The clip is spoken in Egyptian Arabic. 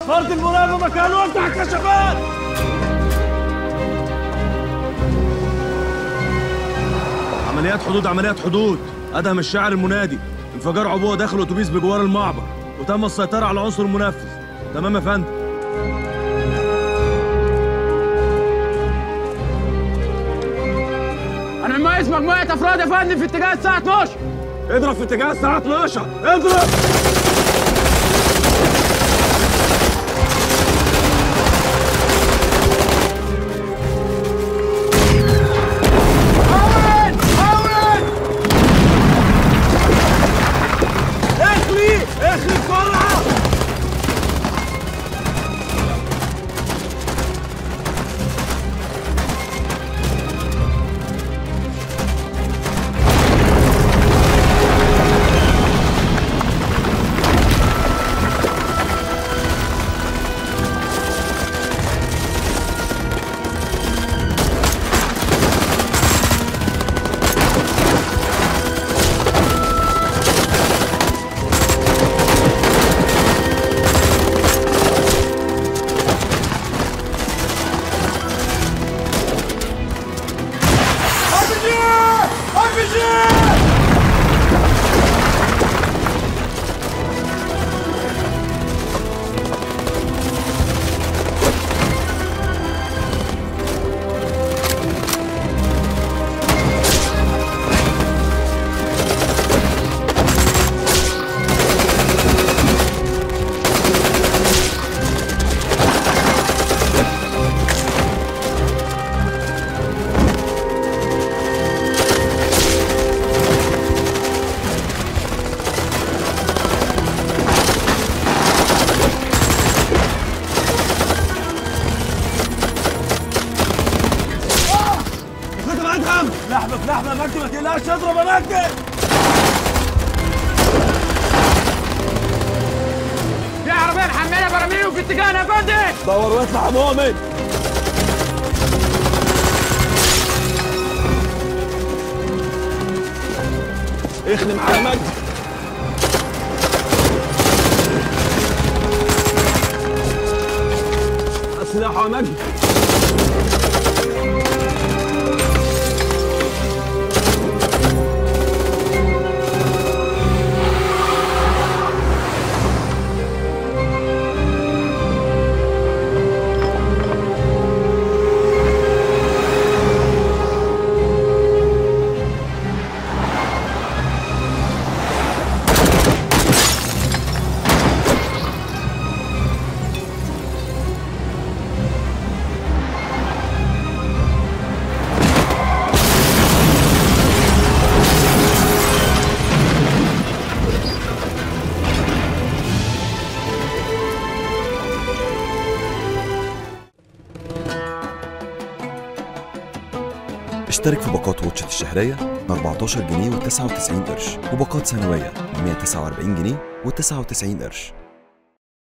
فرد المراقبه مكانه وافتح الكشافات عمليات حدود عمليات حدود ادهم الشاعر المنادي انفجار عبوه داخل اتوبيس بجوار المعبر وتم السيطره على العنصر المنفذ تمام يا فندم انا مميز مجموعه افراد يا فندم في اتجاه الساعه 12 اضرب في اتجاه الساعه 12 اضرب اخلي اخلي بسرعه خد ادهم لحمه في لحمه يا مجدي ما تقلقش اضرب يا مجدي في عربيه محمله براميل وفي اتجاهنا يا فندم دور واطلع يا مؤمن اخلي معايا يا مجدي السلاح يا مجدي اشترك في باقات واتشت الشهرية ب 14 جنيه و99 قرش وباقات سنوية ب 149 جنيه و99 قرش